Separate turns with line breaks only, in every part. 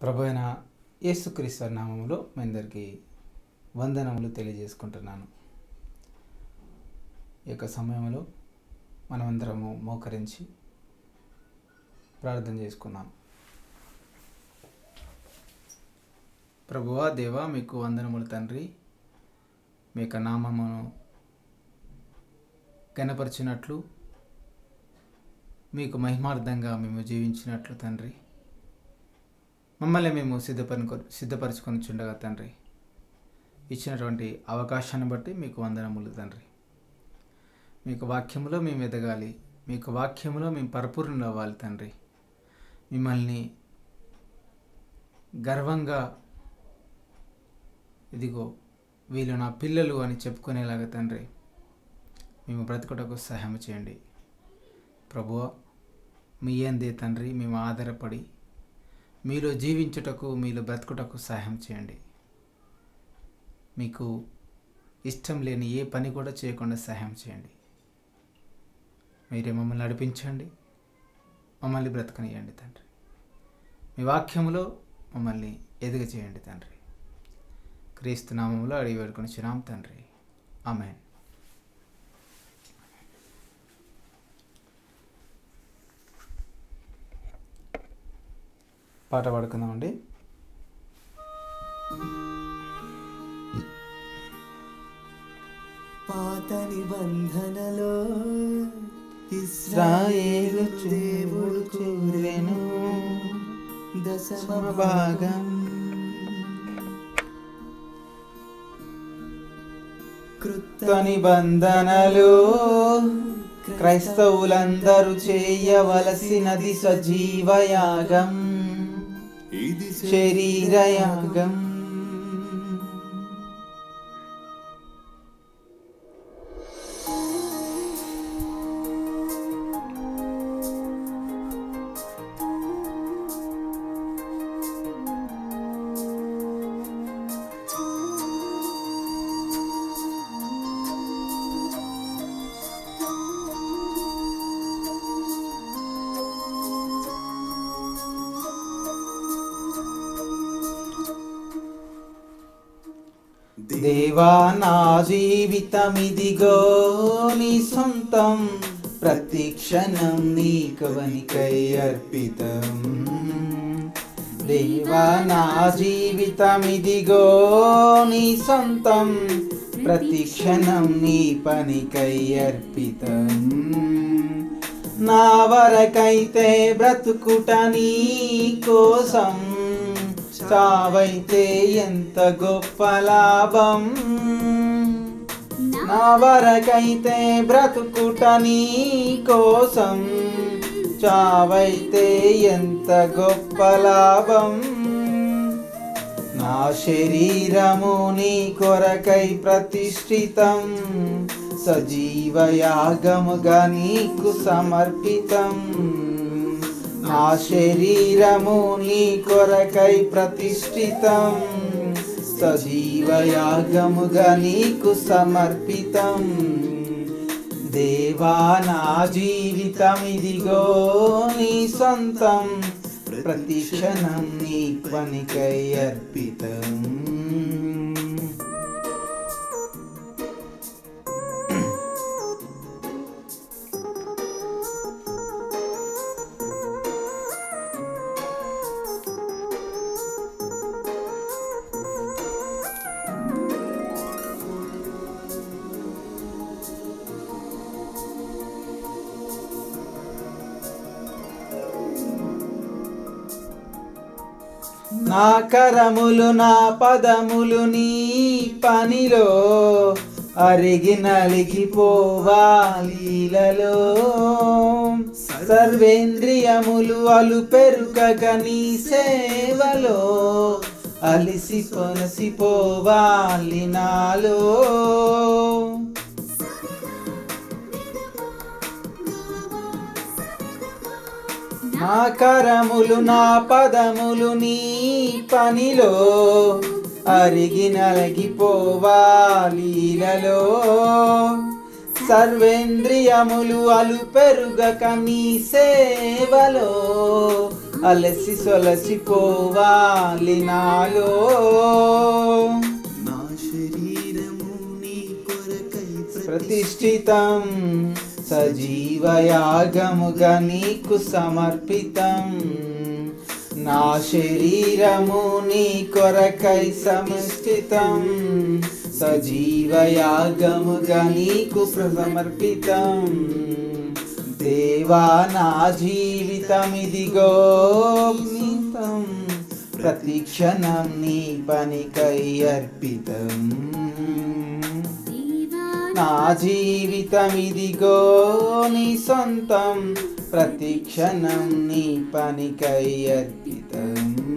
ప్రభు అయిన యేసుక్రీస్తు నామములో మీ అందరికీ వందనములు తెలియజేసుకుంటున్నాను ఈ యొక్క సమయంలో మనమందరము మోకరించి ప్రార్థన చేసుకుందాం ప్రభువా దేవా మీకు వందనములు తండ్రి మీ యొక్క నామమును గణపరిచినట్లు మీకు మహిమార్థంగా మేము జీవించినట్లు తండ్రి మమ్మల్ని మేము సిద్ధపరి సిద్ధపరచుకొని చుండగా తండ్రి ఇచ్చినటువంటి అవకాశాన్ని బట్టి మీకు వందనములు తండ్రి మీకు వాక్యములో మేము ఎదగాలి మీకు వాక్యములో మేము పరిపూర్ణులు అవ్వాలి తండ్రి మిమ్మల్ని గర్వంగా ఇదిగో వీళ్ళు నా పిల్లలు అని చెప్పుకునేలాగా తండ్రి మేము బ్రతుకుటకు సహాయం చేయండి ప్రభువ మీ అందే తండ్రి మేము ఆధారపడి మీలో జీవించుటకు మీలో బ్రతుకుటకు సహాయం చేయండి మీకు ఇష్టం లేని ఏ పని కూడా చేయకుండా సహాయం చేయండి మీరే మమ్మల్ని నడిపించండి మమ్మల్ని బ్రతకనియండి తండ్రి మీ వాక్యములో మమ్మల్ని ఎదుగ చేయండి తండ్రి క్రీస్తు నామంలో అడిగి వేడుకొని చిన్నాం తండ్రి ఆమెన్ పాట పాడుకుందామండి
పాత నిబంధనలో
ఇస్రాయేలు
ఇస్రాయేలు దేవుడు
చూరెను
దశమ
భాగం
కృత
నిబంధనలు క్రైస్తవులందరూ చేయవలసినది సజీవయాగం
ఇది
శరీరయాగం దేవా నా జీవితమిదిగో నీ సొంతం ప్రతి క్షణం నీ కవనికై అర్పితం దేవా నా జీవితమిదిగో నీ సొంతం ప్రతి క్షణం నీ పనికై అర్పితం నా వరకైతే బ్రతుకుట నీ కోసం చావైతే ఎంత గొప్ప లాభం నా వరకైతే బ్రతుకుట నీ కోసం చావైతే ఎంత గొప్ప లాభం నా శరీరము నీ కొరకై ప్రతిష్ఠితం సజీవయాగముగా నీకు సమర్పితం నా శరీరము నీ కొరకై ప్రతిష్ఠితం సజీవయాగముగా నీకు సమర్పితం దేవా నా జీవితం ఇదిగో నీ సొంతం ప్రతి క్షణం నీ పనికై అర్పితం నా కరములు నా పదములు నీ పనిలో అరిగి నలిగిపోవాలీలలో సర్వేంద్రియములు అలు పెరుకగ నీ సేవలో అలిసి పొనసిపోవాలి నాలో నా కరములు నా పదములు నీ పనిలో అరిగి నలగిపోవాలీలలో సర్వేంద్రియములు అలు పెరుగక నీ సేవలో అలసి సొలసిపోవాలి నాలో
నా శరీరము నీ కొరకై
ప్రతిష్ఠితం సజీవయాగముగా నీకు సమర్పితం నా శరీరము నీ కొరకై సమర్పితం సజీవయాగముగా నీకు సమర్పితం దేవా నా జీవితం ఇదిగో నీతం. ప్రతి క్షణం నీ పనికై అర్పితం నా జీవితం ఇదిగో నీ సొంతం ప్రతి క్షణం నీ పనికై అర్పితం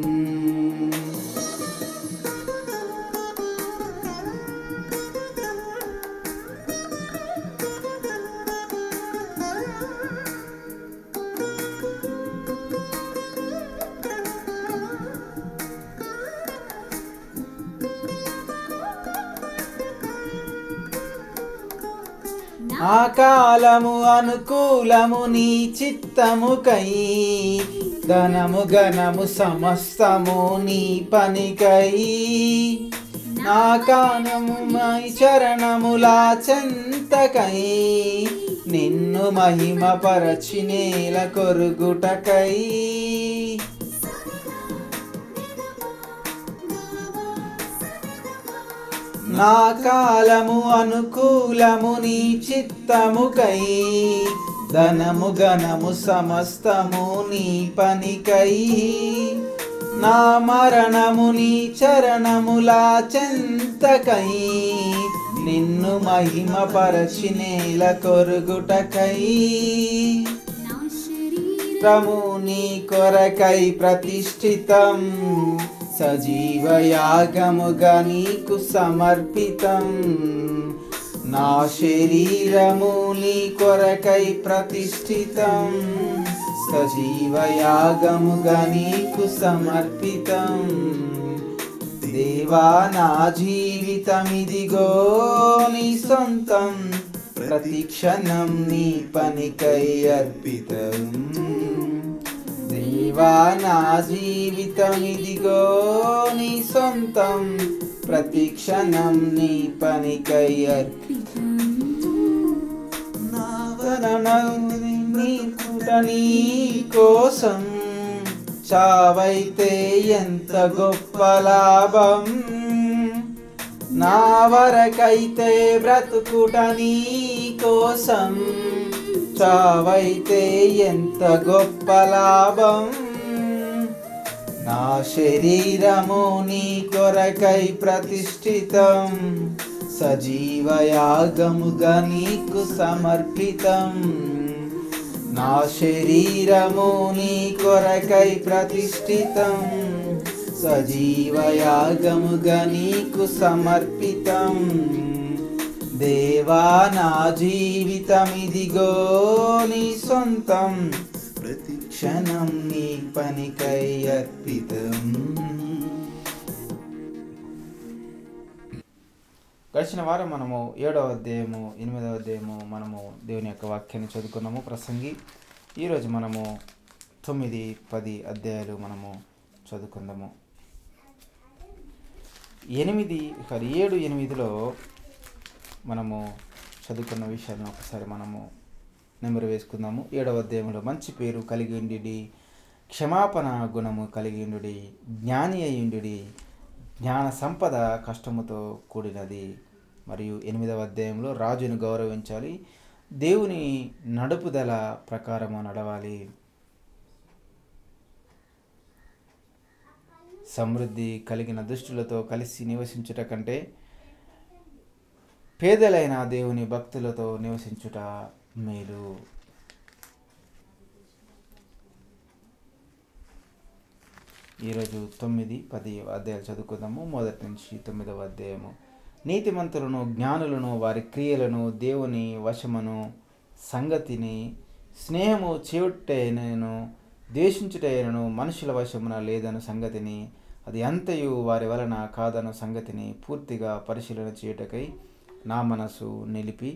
ఆ కాలము అనుకూలము నీ చిత్తముకై ధనము గణము సమస్తము నీ పనికై నా కానము మై చరణములా చెంతకై నిన్ను మహిమ పరచి నేల కొరుగుటకై నా కాలము అనుకూలము నీ చిత్తముకై ధనము గణము సమస్తము నీ పనికై నా మరణము నీ చరణములా చెంతకై నిన్ను మహిమ పరచి నేల కొరుగుటకై చిత్తము నీ కొరకై ప్రతిష్ఠితం సజీవయాగముగా నీకు సమర్పితం నా శరీరము నీ కొరకై ప్రతిష్ఠితం సజీవయాగముగా నీకు సమర్పితం దేవా నా జీవితం ఇదిగో నీ సొంతం ప్రతి క్షణం నీ పనికై అర్పితం దేవా నా జీవితం ఇదిగో నీ సొంతం ప్రతి క్షణం నీ పనికై అర్పితం నా వరణని నీ పుట నీ కోసం చావైతే ఎంత గొప్ప లాభం నా వరకైతే బ్రతుకుట నీ కోసం చావైతే ఎంత గొప్ప లాభం నా శరీరము నీ కొరకై ప్రతిష్ఠితం సజీవయాగముగా నీకు సమర్పితం నా శరీరము నీ కొరకై ప్రతిష్ఠితం సజీవయాగముగా నీకు సమర్పితం దేవా నా జీవితం ఇదిగో నీ సొంతం ప్రతి క్షణం నీ పనికై అర్పితం గడిచిన వారం మనము ఏడవ అధ్యాయము ఎనిమిదవ అధ్యాయము మనము దేవుని యొక్క వాక్యాన్ని చదువుకున్నాము ప్రసంగి ఈరోజు మనము తొమ్మిది పది అధ్యాయాలు మనము చదువుకుందాము ఎనిమిది సారీ ఏడు ఎనిమిదిలో మనము చదువుకున్న విషయాన్ని ఒకసారి మనము నెంబర్ వేసుకుందాము ఏడవ అధ్యాయంలో మంచి పేరు కలిగి ఉండి క్షమాపణ గుణము కలిగి ఉండు జ్ఞాని అయ్యుండు జ్ఞాన సంపద కష్టముతో కూడినది మరియు ఎనిమిదవ అధ్యాయంలో రాజును గౌరవించాలి దేవుని నడుపుదల ప్రకారము నడవాలి సమృద్ధి కలిగిన దుష్టులతో కలిసి నివసించుట కంటే పేదలైన దేవుని భక్తులతో నివసించుట మేలు ఈరోజు తొమ్మిది పది అధ్యాయాలు చదువుకుందాము మొదటి నుంచి తొమ్మిదవ అధ్యాయము నీతిమంతులను జ్ఞానులను వారి క్రియలను దేవుని వశమును సంగతిని స్నేహము చేయుటైనను ద్వేషించుటైనను మనుషుల వశమున లేదను సంగతిని అది అంతయు వారి వలన కాదను సంగతిని పూర్తిగా పరిశీలన చేయుటకై నా మనసు నిలిపి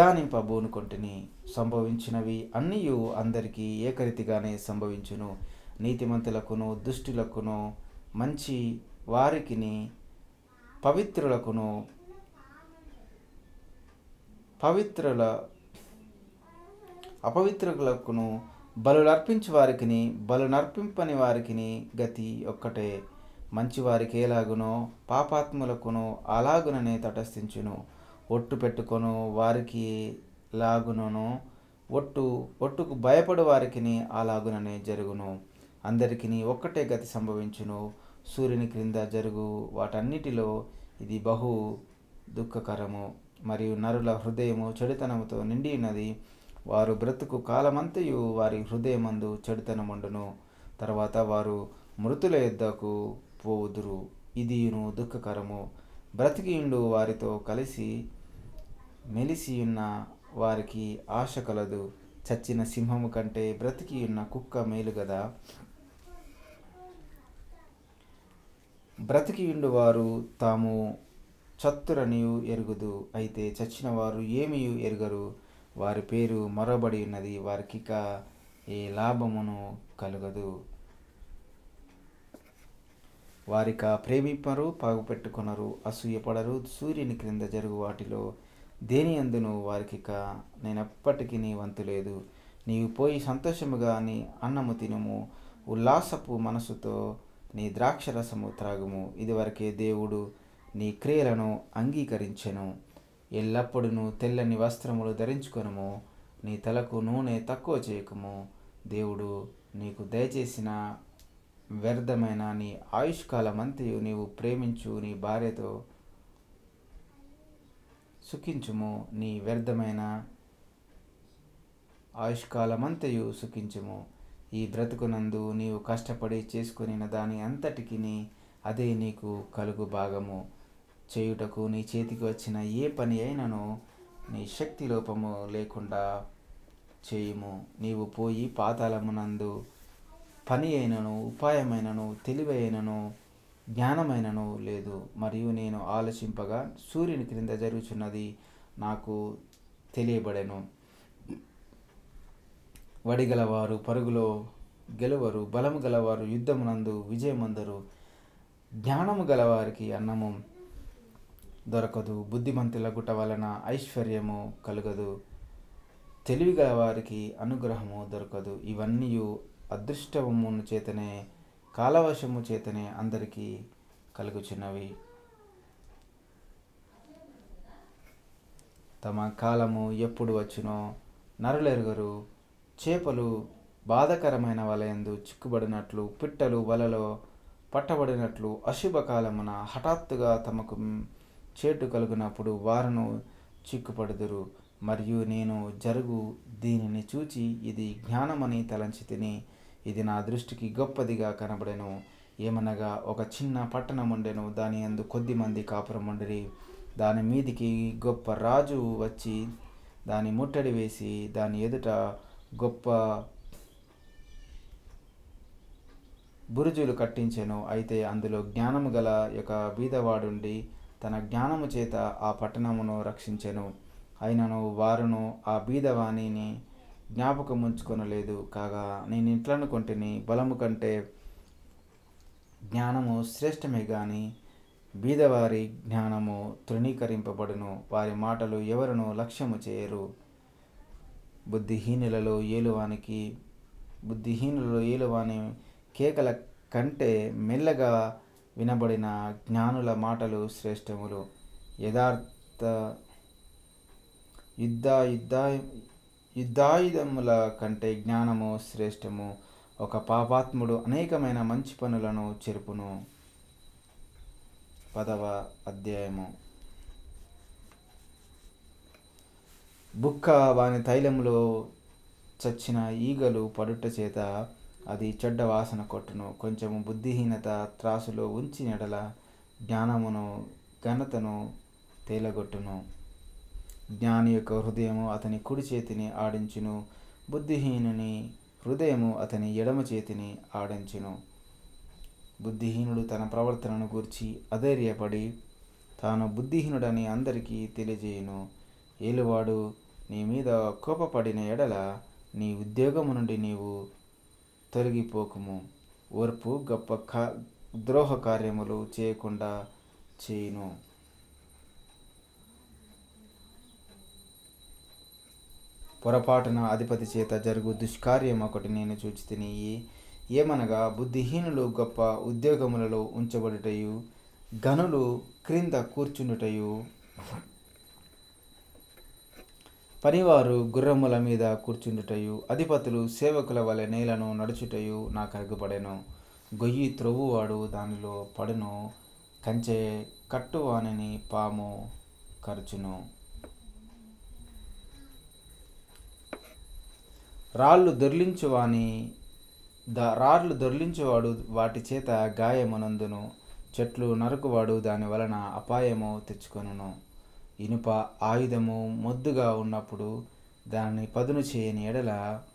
నిదానింపబోనుకొంటిని సంభవించినవి అన్నీయు అందరికీ ఏకరీతిగానే సంభవించును నీతిమంతులకును దుష్టులకును మంచి వారికిని పవిత్రులకును పవిత్రుల అపవిత్రులకును బలులర్పించు వారికిని బలునర్పింపని వారికిని గతి ఒక్కటే మంచివారికి ఎలాగునో పాపాత్ములకును అలాగుననే తటస్థించును ఒట్టు పెట్టుకొను వారికి లాగునను ఒట్టు ఒట్టుకు భయపడు వారికిని అలాగుననే జరుగును అందరికిని ఒక్కటే గతి సంభవించును సూర్యుని క్రింద జరుగు వాటన్నిటిలో ఇది బహు దుఃఖకరము మరియు నరుల హృదయము చెడుతనముతో నిండి ఉన్నది వారు బ్రతుకు కాలమంతయు వారి హృదయమందు చెడుతనముండును తర్వాత వారు మృతుల యొద్దకు పోవుదురు ఇదియును దుఃఖకరము బ్రతికియుండు వారితో కలిసి మెలిసియున్న వారికి ఆశ కలదు చచ్చిన సింహము కంటే బ్రతికియున్న కుక్క మేలు గదా బ్రతికియుండు వారు తాము చత్తురనియు ఎరుగుదు అయితే చచ్చిన వారు ఏమియు ఎరుగరు వారి పేరు మరొబడి ఉన్నది వారికిక ఏ లాభమును కలగదు వారిక ప్రేమింపరు పాగుపెట్టుకొనరు అసూయపడరు సూర్యుని క్రింద జరుగు వాటిలో దేని అందును వారికిక నేనెప్పటికీ నీ వంతు లేదు నీవు పోయి సంతోషముగా నీ అన్నము తినుము ఉల్లాసపు మనసుతో నీ ద్రాక్షరసము త్రాగుము ఇదివరకే దేవుడు నీ క్రియలను అంగీకరించెను ఎల్లప్పుడూ తెల్లని వస్త్రములు ధరించుకొనుము నీ తలకు నూనె తక్కువ చేయకము దేవుడు నీకు దయచేసిన వ్యర్థమైన నీ ఆయుష్కాలమంతయు నీవు ప్రేమించు నీ భార్యతో సుఖించుము నీ వ్యర్థమైన ఆయుష్కాలమంతయు సుఖించుము ఈ బ్రతుకునందు నీవు కష్టపడి చేసుకుని దాని అంతటికి అదే నీకు కలుగు భాగము చేయుటకు నీ చేతికి వచ్చిన ఏ పని అయినను నీ శక్తి లోపము లేకుండా చేయుము నీవు పోయి పాతాళమునందు పని అయినను ఉపాయమైనను తెలివైనను జ్ఞానమైనను లేదు మరియు నేను ఆలోచింపగా సూర్యుని క్రింద జరుగుచున్నది నాకు తెలియబడెను వడిగలవారు పరుగులో గెలువరు బలము గలవారు యుద్ధమునందు విజయమందరు జ్ఞానము గలవారికి అన్నము దొరకదు బుద్ధిమంతుల గుట వలన ఐశ్వర్యము కలుగదు తెలివి గలవారికి అనుగ్రహము దొరకదు ఇవన్నీ అదృష్టమును చేతనే కాలవశము చేతనే అందరికీ కలుగుచున్నవి తమ కాలము ఎప్పుడు వచ్చునో నరులెరుగరు చేపలు బాధకరమైన వలయందు చిక్కుబడినట్లు పిట్టలు వలలో పట్టబడినట్లు అశుభ కాలమున హఠాత్తుగా తమకు చేటు కలుగునప్పుడు వారును చిక్కుపడుదురు మరియు నేను జరుగు దీనిని చూచి ఇది జ్ఞానమని తలంచి తిని ఇది నా దృష్టికి గొప్పదిగా కనబడెను ఏమనగా ఒక చిన్న పట్టణం ఉండెను దాని అందు కొద్ది మంది కాపురం ఉండిరి దాని మీదికి గొప్ప రాజు వచ్చి దాని ముట్టడి వేసి దాని ఎదుట గొప్ప బురుజులు కట్టించెను అయితే అందులో జ్ఞానము గల యొక్క బీదవాడుండి తన జ్ఞానము చేత ఆ పట్టణమును రక్షించెను అయినను వారును ఆ బీదవాణిని జ్ఞాపకం ఉంచుకొనలేదు కాగా నేను ఇంట్లనుకొంటిని బలము కంటే జ్ఞానము శ్రేష్టమే గాని బీదవారి జ్ఞానము తృణీకరింపబడును వారి మాటలు ఎవరును లక్ష్యము చేయరు బుద్ధిహీనులలో ఏలువానికి బుద్ధిహీనులలో ఏలువాని కేకల కంటే మెల్లగా వినబడిన జ్ఞానుల మాటలు శ్రేష్టములు యథార్థ యుద్ధ యుద్ధ యుద్ధాయుధముల కంటే జ్ఞానము శ్రేష్టము ఒక పాపాత్ముడు అనేకమైన మంచి పనులను చెరుపును పదవ అధ్యాయము బుక్క వాని తైలములో చచ్చిన ఈగలు పడుట చేత అది చెడ్డ వాసన కొట్టును కొంచెము బుద్ధిహీనత త్రాసులో ఉంచిన ఎడల జ్ఞానమును ఘనతను తేలగొట్టును జ్ఞాని యొక్క హృదయము అతని కుడి చేతిని ఆడించును బుద్ధిహీనుని హృదయము అతని ఎడమ చేతిని ఆడించును బుద్ధిహీనుడు తన ప్రవర్తనను గూర్చి అధైర్యపడి తాను బుద్ధిహీనుడని అందరికీ తెలియజేయును ఏలువాడు నీ మీద కోపపడిన ఎడల నీ ఉద్యోగము నుండి నీవు తొలగిపోకుము ఓర్పు గొప్ప కా ద్రోహ కార్యములు చేయకుండా చేయును పొరపాటున అధిపతి చేత జరుగు దుష్కార్యం ఒకటి నేను చూచి తిని ఏమనగా బుద్ధిహీనులు గొప్ప ఉద్యోగములలో ఉంచబడుటయు గనులు క్రింద కూర్చుండుటయు పనివారు గుర్రముల మీద కూర్చుండుటయు అధిపతులు సేవకుల వలె నేలను నడుచుటయు నాకు అరుగుపడెను గొయ్యి త్రొవ్వువాడు దానిలో పడును కంచె కట్టువానిని పాము కరుచును రాళ్ళు దొర్లించువాని ద రాళ్ళు దొర్లించువాడు వాటి చేత గాయమునందును చెట్లు నరుకువాడు దాని వలన అపాయము తెచ్చుకొనును ఇనుప ఆయుధము మొద్దుగా ఉన్నప్పుడు దానిని పదును చేయని ఎడల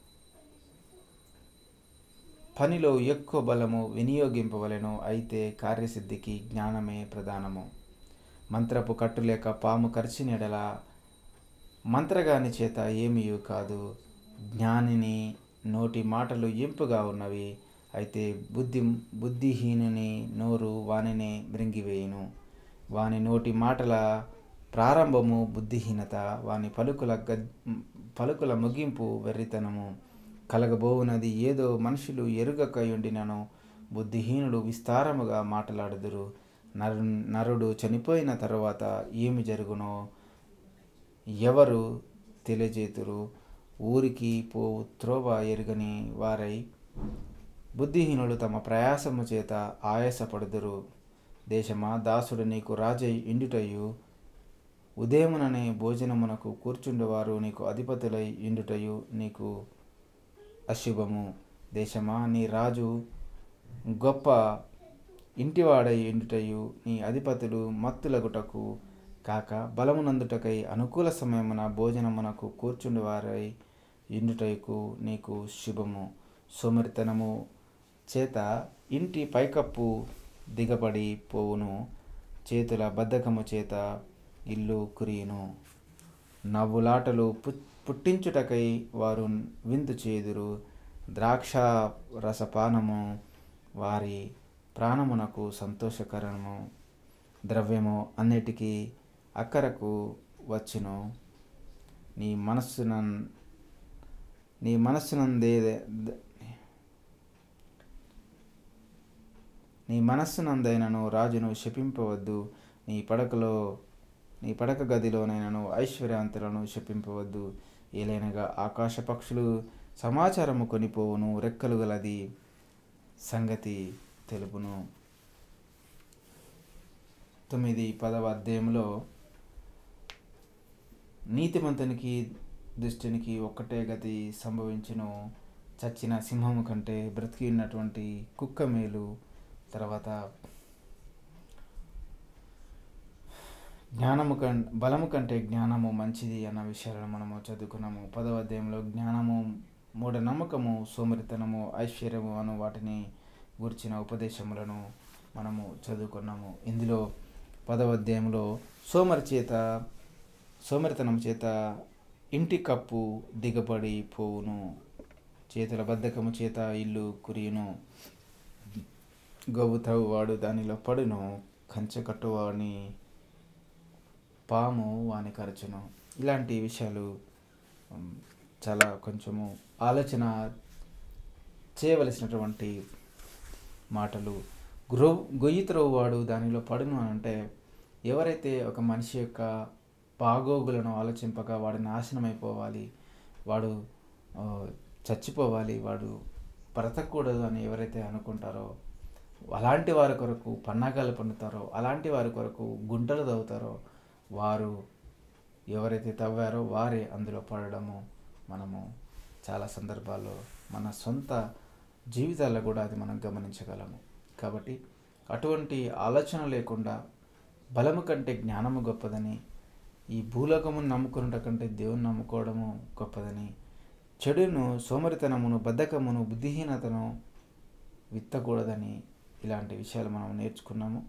పనిలో ఎక్కువ బలము వినియోగింపవలెను అయితే కార్యసిద్ధికి జ్ఞానమే ప్రధానము మంత్రపు కట్టులేక పాము కరిచిన ఎడల మంత్రగాని చేత ఏమీయూ కాదు జ్ఞానిని నోటి మాటలు ఇంపుగా ఉన్నవి అయితే బుద్ధి బుద్ధిహీనుని నోరు వానిని మృంగివేయును వాని నోటి మాటల ప్రారంభము బుద్ధిహీనత వాని పలుకుల గద్ పలుకుల ముగింపు వెర్రితనము కలగబోవునది ఏదో మనుషులు ఎరుగకయుండినను బుద్ధిహీనుడు విస్తారముగా మాట్లాడుదురు నరు నరుడు చనిపోయిన తర్వాత ఏమి జరుగునో ఎవరు తెలియజేతురు ఊరికి పోవు త్రోవ ఎరుగని వారై బుద్ధిహీనులు తమ ప్రయాసము చేత ఆయాసపడుదురు దేశమా దాసుడు నీకు రాజై ఇండుటయు ఉదయముననే భోజనమునకు కూర్చుండేవారు నీకు అధిపతులై ఇండుటయు నీకు అశుభము దేశమా నీ రాజు గొప్ప ఇంటివాడై ఎండుటయు నీ అధిపతులు మత్తులగుటకు కాక బలమునందుటకై అనుకూల సమయమున భోజనమునకు కూర్చుండివారై ఎండుటకు నీకు శుభము సోమరితనము చేత ఇంటి పైకప్పు దిగబడి పోవును చేతుల బద్ధకము చేత ఇల్లు కురియును నవ్వులాటలు పు పుట్టించుటకై వారు విందు చేదురు ద్రాక్ష రసపానము వారి ప్రాణమునకు సంతోషకరము ద్రవ్యము అన్నిటికీ అక్కరకు వచ్చును నీ మనస్సున నీ మనస్సునందే నీ మనస్సునందైనను రాజును శపింపవద్దు నీ పడకలో నీ పడక గదిలోనైనను ఐశ్వర్యవంతులను శపింపవద్దు ఏలైనగా ఆకాశ పక్షులు సమాచారము కొనిపోవును రెక్కలు గలది సంగతి తెలుపును తొమ్మిది పదవ అధ్యాయంలో నీతిమంతునికి దుష్టునికి ఒక్కటే గతి సంభవించును చచ్చిన సింహము కంటే బ్రతికి ఉన్నటువంటి కుక్క మేలు తర్వాత జ్ఞానము కం బలము కంటే జ్ఞానము మంచిది అన్న విషయాలను మనము చదువుకున్నాము పదవ అధ్యాయంలో జ్ఞానము మూఢనమ్మకము సోమరితనము ఐశ్వర్యము అను వాటిని గురించిన ఉపదేశములను మనము చదువుకున్నాము ఇందులో పదవ అధ్యాయంలో సోమరి చేత సోమరితనం చేత ఇంటి కప్పు దిగబడి పోవును చేతుల బద్ధకము చేత ఇల్లు కురియును గోవు వాడు దానిలో పడును కంచె కట్టువాడిని పాము వాని ఖర్చును ఇలాంటి విషయాలు ఉమ్, చాలా కొంచెము ఆలోచన చేయవలసినటువంటి మాటలు గ్రో గొయ్యి త్రోవాడు దానిలో పడును అని అంటే ఎవరైతే ఒక మనిషి యొక్క బాగోగులను ఆలోచింపక వాడు నాశనం అయిపోవాలి వాడు ఆ, చచ్చిపోవాలి వాడు బ్రతకూడదు అని ఎవరైతే అనుకుంటారో అలాంటి వారి కొరకు పన్నాగాలు పన్నుతారో అలాంటి వారి కొరకు గుంటలు తవ్వుతారో వారు ఎవరైతే తవ్వారో వారే అందులో పడడము మనము చాలా సందర్భాల్లో మన సొంత జీవితాల్లో కూడా అది మనం గమనించగలము కాబట్టి అటువంటి ఆలోచన లేకుండా బలము కంటే జ్ఞానము గొప్పదని ఈ భూలోకమును నమ్ముకున్నట కంటే దేవుని నమ్ముకోవడము గొప్పదని చెడును సోమరితనమును బద్ధకమును బుద్ధిహీనతను విత్తకూడదని ఇలాంటి విషయాలు మనం నేర్చుకున్నాము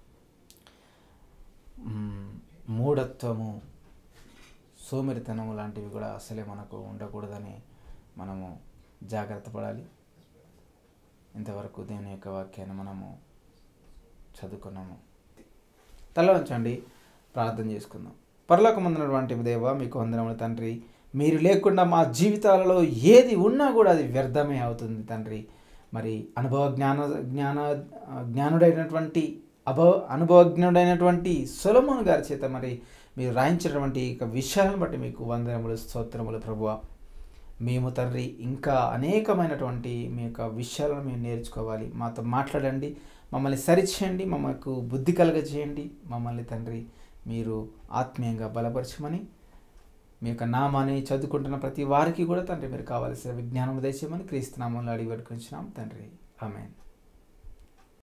మ్మ్, మూఢత్వము సోమరితనము లాంటివి కూడా అసలే మనకు ఉండకూడదని మనము జాగ్రత్త పడాలి ఇంతవరకు దేవుని యొక్క వాక్యాన్ని మనము చదువుకున్నాము తల వంచండి ప్రార్థన చేసుకుందాం పరలోకమందున్నటువంటి దేవ మీకు వందనములు తండ్రి మీరు లేకుండా మా జీవితాలలో ఏది ఉన్నా కూడా అది వ్యర్థమే అవుతుంది తండ్రి మరి అనుభవ జ్ఞాన జ్ఞాన జ్ఞానుడైనటువంటి అభవ అనుభవజ్ఞుడైనటువంటి సొలమోన్ గారి చేత మరి మీరు రాయించినటువంటి ఇక విషయాలను బట్టి మీకు వందనములు స్తోత్రములు ప్రభువ మేము తండ్రి ఇంకా అనేకమైనటువంటి మీ యొక్క విషయాలను మేము నేర్చుకోవాలి మాతో మాట్లాడండి మమ్మల్ని సరిచేయండి మమ్మల్ని బుద్ధి కలగజేయండి మమ్మల్ని తండ్రి మీరు ఆత్మీయంగా బలపరచమని మీ యొక్క నామాన్ని చదువుకుంటున్న ప్రతి వారికి కూడా తండ్రి మీరు కావాల్సిన విజ్ఞానం దయచేయమని క్రీస్తునామంలో అడిగి పెట్టుకుంటున్నాం తండ్రి ఆమెన్